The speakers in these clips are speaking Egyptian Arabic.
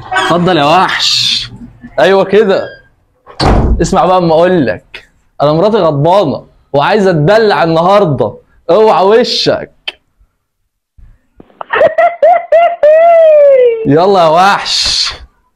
اتفضل يا وحش ايوه كده اسمع بقى اما اقول لك انا مراتي غضبانه وعايزه اتدلع النهارده اوعى وشك يلا يا وحش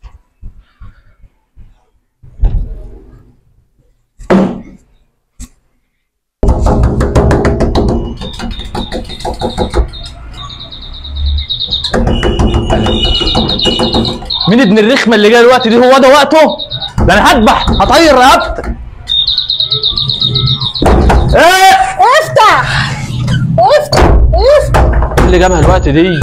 مين ابن الرخمه اللي جاي الوقت دي هو ده وقته ده انا هذبح هطير رقبتك ايه افتح افتح افتح اللي جابها الوقت دي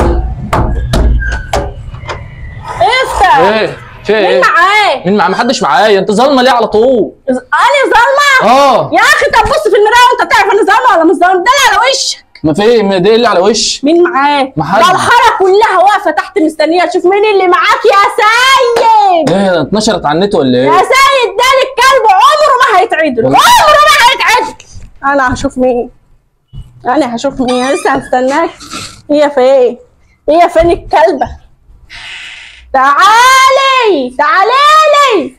افتح ايه في مين ايه معاه؟ مين معاه محدش معايا انت ظالمه ليه على طول انا ظالمه؟ اه يا اخي طب بص في المرايه وانت تعرف انا ظالمه ولا مش ظالمه ده اللي على وشك ما في ايه ما ده اللي على وش مين معاه؟ محدش. ده الحاره كلها واقفه تحت مستنيه اشوف مين اللي معاك يا سيد ايه ده اتنشرت على النت ولا يا ايه سيد ده الكلب عمره ما هيتعدل والله. عمره ما هيتعدل انا هشوف مين انا هشوف مين أنا لسه هستناك هي فين هي فين الكلبه تعالي تعالي لي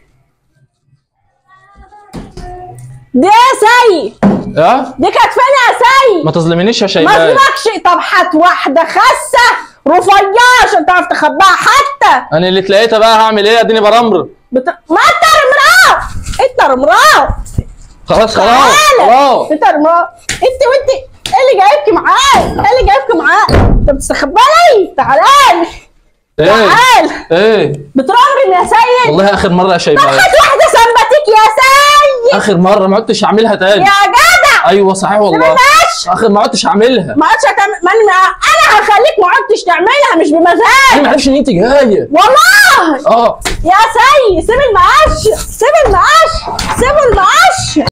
دي يا سيد اه دي كانت فين يا سيد ما تظلمنيش يا ما شيماء اسمكش طب هات واحده خسه رفيعه عشان تعرف تخباها حتى انا اللي تلاقيتها بقى هعمل ايه اديني برمر بت... ما انت رمراه انت رمراه خلاص خلاص تعالى خلاص انت رمراه انت وانت ايه اللي جايبك معاك؟ ايه اللي جايبك معاك؟ انت بتستخبى لي؟ تعالى ايه تعال ايه بترمرم يا سيد والله اخر مره يا طب شيماء هات واحده سمباتيك يا سيد اخر مره ما عدتش هعملها تاني يا جدع ايوه صحيح والله ماشي اخر ما عدتش هعملها ما عادش هتعمل ما انا انا هخليك ما عدتش تعملها مش انا بمزاج ما عرفش ان انت جايه والله اه يا سيد سيب المقاش سيب المقاش